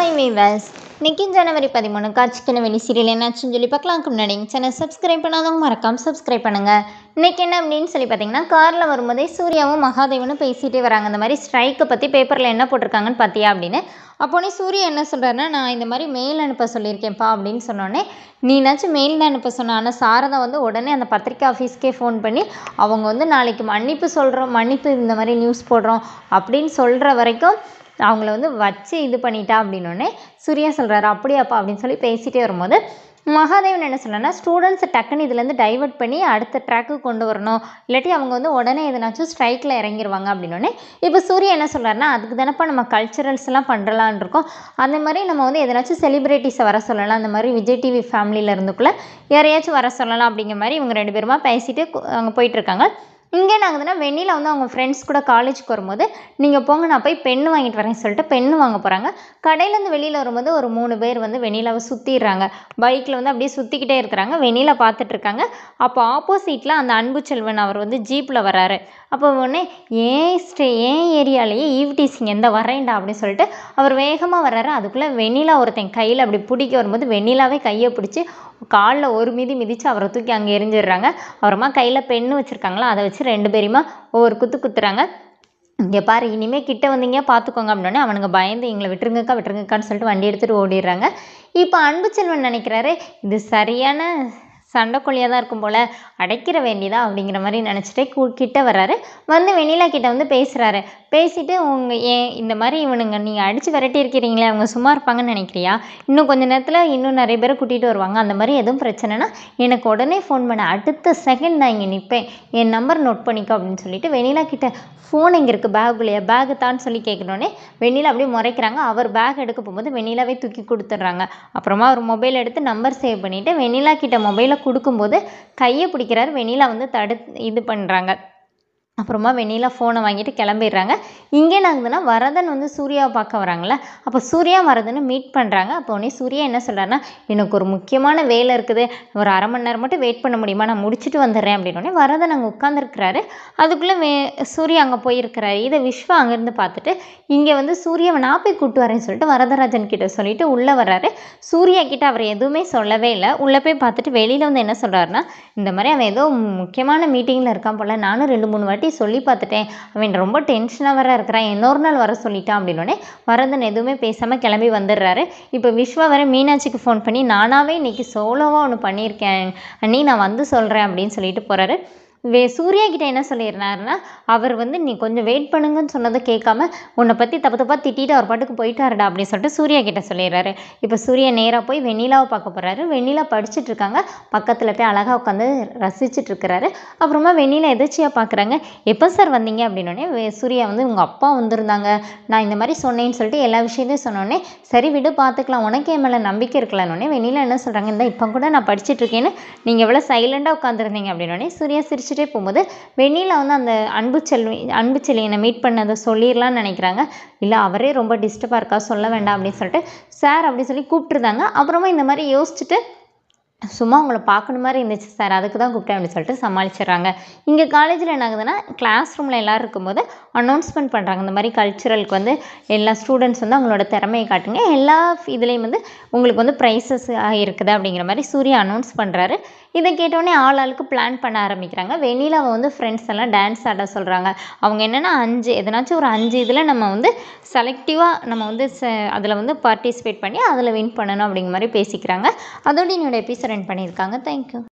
hi viewers இன்னைக்கு ஜனவரி பதிமூணு காட்சிக்கின வெளி சீரியல் என்னாச்சுன்னு சொல்லி பார்க்கலாம்க்கு முன்னாடி எங்கள் சேனல் சப்ஸ்கிரைப் பண்ணாதவங்க மறக்காம சப்ஸ்கிரைப் பண்ணுங்கள் இன்னைக்கு என்ன அப்படின்னு சொல்லி பார்த்தீங்கன்னா காரில் வரும்போதே சூர்யாவும் மகாதேவனும் பேசிகிட்டே வராங்க இந்த மாதிரி ஸ்ட்ரைக்கை பற்றி பேப்பரில் என்ன போட்டிருக்காங்கன்னு பார்த்தியா அப்படின்னு அப்போனே சூர்யா என்ன சொல்கிறாருன்னா நான் இந்த மாதிரி மெயில் அனுப்ப சொல்லியிருக்கேன்ப்பா அப்படின்னு சொன்னோடனே நீனாச்சும் மெயில் தான் அனுப்ப சொன்ன ஆனால் சாரதா வந்து உடனே அந்த பத்திரிக்கை ஆஃபீஸ்க்கே ஃபோன் பண்ணி அவங்க வந்து நாளைக்கு மன்னிப்பு சொல்கிறோம் மன்னிப்பு இந்த மாதிரி நியூஸ் போடுறோம் அப்படின்னு சொல்கிற வரைக்கும் அவங்கள வந்து வச்சு இது பண்ணிட்டா அப்படின்னோடனே சூர்யா சொல்கிறாரு அப்படியாப்பா அப்படின்னு சொல்லி பேசிகிட்டே வரும்போது மகாதேவன் என்ன சொன்னான்னா ஸ்டூடெண்ட்ஸை டக்குன்னு இதுலேருந்து டைவர்ட் பண்ணி அடுத்த ட்ராக்கு கொண்டு வரணும் இல்லாட்டி அவங்க வந்து உடனே எதனாச்சும் ஸ்ட்ரைக்கில் இறங்கிருவாங்க அப்படின்னோடனே இப்போ சூர்யா என்ன சொல்கிறாருன்னா அதுக்கு தானப்பா நம்ம கல்ச்சுரல்ஸ் எல்லாம் பண்ணுறலான் இருக்கோம் அந்த மாதிரி நம்ம வந்து எதனாச்சும் செலிப்ரிட்டிஸை வர சொல்லலாம் அந்த மாதிரி விஜய் டிவி ஃபேமிலியில் இருந்துக்குள்ளே யாரையாச்சும் வர சொல்லலாம் அப்படிங்கிற மாதிரி இவங்க ரெண்டு பேருமா பேசிட்டு கு- அங்கே போயிட்டுருக்காங்க இங்கே நாங்கள் வெண்ணிலா வந்து அவங்க ஃப்ரெண்ட்ஸ் கூட காலேஜுக்கு வரும்போது நீங்கள் போங்க நான் போய் பெண்ணு வாங்கிட்டு வரேன்னு சொல்லிட்டு பெண்ணு வாங்க போகிறாங்க கடையிலேருந்து வெளியில் வரும்போது ஒரு மூணு பேர் வந்து வெண்ணிலாவை சுற்றிடுறாங்க பைக்கில் வந்து அப்படியே சுற்றிக்கிட்டே இருக்கிறாங்க வெண்ணிலா பார்த்துட்டு இருக்காங்க அப்போ ஆப்போசிட்டில் அந்த அன்பு செல்வன் அவர் வந்து ஜீப்பில் வராரு அப்போ உடனே ஏன் ஸ்டே ஏன் ஏரியாலேயே ஈவ் டீசிங் எந்த வரேன்டா அப்படின்னு சொல்லிட்டு அவர் வேகமாக வர்றாரு அதுக்குள்ளே வெண்ணிலா ஒருத்தன் கையில் அப்படி பிடிக்க வரும்போது வெண்ணிலாவே கையை பிடிச்சி காலில் ஒரு மிதி மிதித்து அவரை தூக்கி அங்கே எரிஞ்சிடுறாங்க அப்புறமா கையில் பெண்ணு வச்சுருக்காங்களா அதை வச்சு ரெண்டு பேரையுமா ஒவ்வொரு குத்து குத்துறாங்க இங்கே பாரு இனிமேல் கிட்ட வந்தீங்க பார்த்துக்கோங்க அப்படின்னே அவனுங்க பயந்து எங்களை விட்டுருங்கக்கா விட்டுருங்கக்கான்னு சொல்லிட்டு வண்டி எடுத்துகிட்டு ஓடிடுறாங்க இப்போ அன்பு செல்வன் நினைக்கிறாரு இது சரியான சண்டைக்கொல்லியாக தான் இருக்கும் போல் அடைக்கிற வேண்டியதா அப்படிங்கிற மாதிரி நினச்சிட்டே கூ கிட்ட வர்றாரு வந்து வெண்ணிலா கிட்ட வந்து பேசுகிறாரு பேசிட்டு உங்கள் ஏன் இந்த மாதிரி இவனுங்க நீங்கள் அடித்து விரட்டி இருக்கிறீங்களே அவங்க சும்மா இருப்பாங்கன்னு நினைக்கிறியா இன்னும் கொஞ்ச நேரத்தில் இன்னும் நிறைய பேரை கூட்டிகிட்டு வருவாங்க அந்த மாதிரி எதுவும் பிரச்சனைனா எனக்கு உடனே ஃபோன் பண்ண அடுத்த செகண்ட் நான் இங்கே நிற்பேன் என் நம்பர் நோட் பண்ணிக்கோ அப்படின்னு சொல்லிட்டு வெண்ணிலா கிட்ட ஃபோன் எங்கே இருக்குது பேக்குள்ளேயே பேகு தான் சொல்லி கேட்குறோன்னே வெண்ணிலா அப்படியே முறைக்கிறாங்க அவர் பேக் எடுக்க போகும்போது வெண்ணிலாவே தூக்கி கொடுத்துட்றாங்க அப்புறமா அவர் மொபைல் எடுத்து நம்பர் சேவ் பண்ணிவிட்டு வெண்ணிலா கிட்ட மொபைலை கொடுக்கும்போது கையை பிடிக்கிறாரு வெண்ணிலா வந்து தடு இது பண்ணுறாங்க அப்புறமா வெண்ணிலா ஃபோனை வாங்கிட்டு கிளம்பிடுறாங்க இங்கே நாங்குதுன்னா வரதன் வந்து சூர்யாவை பார்க்க வராங்களே அப்போ சூர்யா வரதனை மீட் பண்ணுறாங்க அப்போ உடனே சூர்யா என்ன சொல்கிறாருன்னா எனக்கு ஒரு முக்கியமான வேலை இருக்குது ஒரு அரை மணி நேரம் மட்டும் வெயிட் பண்ண முடியுமா நான் முடிச்சுட்டு வந்துடுறேன் அப்படின்னோடனே வரதன் அங்கே உட்காந்துருக்கிறாரு அதுக்குள்ளே வே சூர்யா அங்கே போயிருக்கிறாரு இதை விஸ்வா அங்கேருந்து பார்த்துட்டு இங்கே வந்து சூர்யாவை நான் போய் கூட்டு வரேன்னு சொல்லிட்டு வரதராஜன் கிட்ட சொல்லிட்டு உள்ளே வர்றாரு சூர்யா கிட்ட அவர் எதுவுமே சொல்லவே இல்லை உள்ளே போய் பார்த்துட்டு வெளியில் வந்து என்ன சொல்கிறாருன்னா இந்த மாதிரி அவன் ஏதோ முக்கியமான மீட்டிங்கில் இருக்கான் போல் நானும் ரெண்டு மூணு வாட்டி சொல்லி பார்த்துட்டேன் அவன் ரொம்ப டென்ஷனாக வர இருக்கிறான் இன்னொரு நாள் வர சொல்லிட்டான் அப்படின்னோடனே வரதன் எதுவுமே பேசாமல் கிளம்பி வந்துடுறாரு இப்போ விஸ்வா வர மீனாட்சிக்கு ஃபோன் பண்ணி நானாகவே இன்னைக்கு சோலோவாக ஒன்று பண்ணியிருக்கேன் அண்ணி நான் வந்து சொல்கிறேன் அப்படின்னு சொல்லிட்டு போகிறாரு வே சூர்யா கிட்ட என்ன சொல்லிடுறாருன்னா அவர் வந்து நீ கொஞ்சம் வெயிட் பண்ணுங்கன்னு சொன்னதை கேட்காம உன்னை பற்றி தப்பு தப்பாக திட்டிட்டு அவர் பாட்டுக்கு போயிட்டாருடா அப்படின்னு சொல்லிட்டு சூர்யா கிட்ட சொல்லிடுறாரு இப்போ சூர்யா நேராக போய் வெண்ணிலாவை பார்க்க போகிறாரு வெண்ணிலா படிச்சுட்டு இருக்காங்க பக்கத்தில் போய் அழகாக உட்காந்து ரசிச்சுட்டு இருக்கிறாரு அப்புறமா வெண்ணிலா எதாச்சியாக பார்க்குறாங்க எப்போ சார் வந்தீங்க அப்படின்னோடனே வே- சூர்யா வந்து உங்கள் அப்பா வந்திருந்தாங்க நான் இந்த மாதிரி சொன்னேன்னு சொல்லிட்டு எல்லா விஷயத்தையும் சொன்னோடனே சரி விடு பார்த்துக்கலாம் உனக்கு என் மேலே நம்பிக்கை இருக்கலான்னொடனே வெண்ணிலா என்ன சொல்கிறாங்க இந்த இப்போ கூட நான் படிச்சுட்டு இருக்கேன்னு நீங்கள் எவ்வளோ சைலண்டாக உட்காந்துருந்தீங்க அப்படின்னோடனே சூர்யா சிரிச்சுட்டே போகும்போது வெண்ணிலா வந்து அந்த அன்பு செல்வி அன்பு செல்வியனை மீட் பண்ணதை சொல்லிடலாம்னு நினைக்கிறாங்க இல்லை அவரே ரொம்ப டிஸ்டர்பாக இருக்கா சொல்ல வேண்டாம் அப்படின்னு சொல்லிட்டு சார் அப்படி சொல்லி கூப்பிட்டுருந்தாங்க அப்புறமா இந்த மாதிரி யோசிச்சுட்டு சும்மா உங்களை பார்க்கணும் மாதிரி இருந்துச்சு சார் அதுக்கு தான் கூப்பிட்டேன் அப்படின்னு சொல்லிட்டு சமாளிச்சிடுறாங்க இங்கே காலேஜில் என்ன ஆகுதுன்னா கிளாஸ் ரூமில் எல்லோரும் இருக்கும்போது அனௌன்ஸ்மெண்ட் பண்ணுறாங்க இந்த மாதிரி கல்ச்சுரலுக்கு வந்து எல்லா ஸ்டூடெண்ட்ஸ் வந்து அவங்களோட திறமையை காட்டுங்க எல்லா இதுலேயும் வந்து உங்களுக்கு வந்து ப்ரைஸஸ் இருக்குது அப்படிங்கிற மாதிரி சூர்யா அனௌன்ஸ் பண்ணுறாரு இதை கேட்டோடனே ஆள் ஆளுக்கு பிளான் பண்ண ஆரம்பிக்கிறாங்க வெண்ணிலாவை வந்து ஃப்ரெண்ட்ஸ் எல்லாம் டான்ஸ் ஆட சொல்கிறாங்க அவங்க என்னென்னா அஞ்சு எதனாச்சும் ஒரு அஞ்சு இதில் நம்ம வந்து செலக்டிவாக நம்ம வந்து அதில் வந்து பார்ட்டிசிபேட் பண்ணி அதில் வின் பண்ணணும் அப்படிங்கிற மாதிரி பேசிக்கிறாங்க அதோட என்னோட எபிசோட் ரன் பண்ணியிருக்காங்க தேங்க்யூ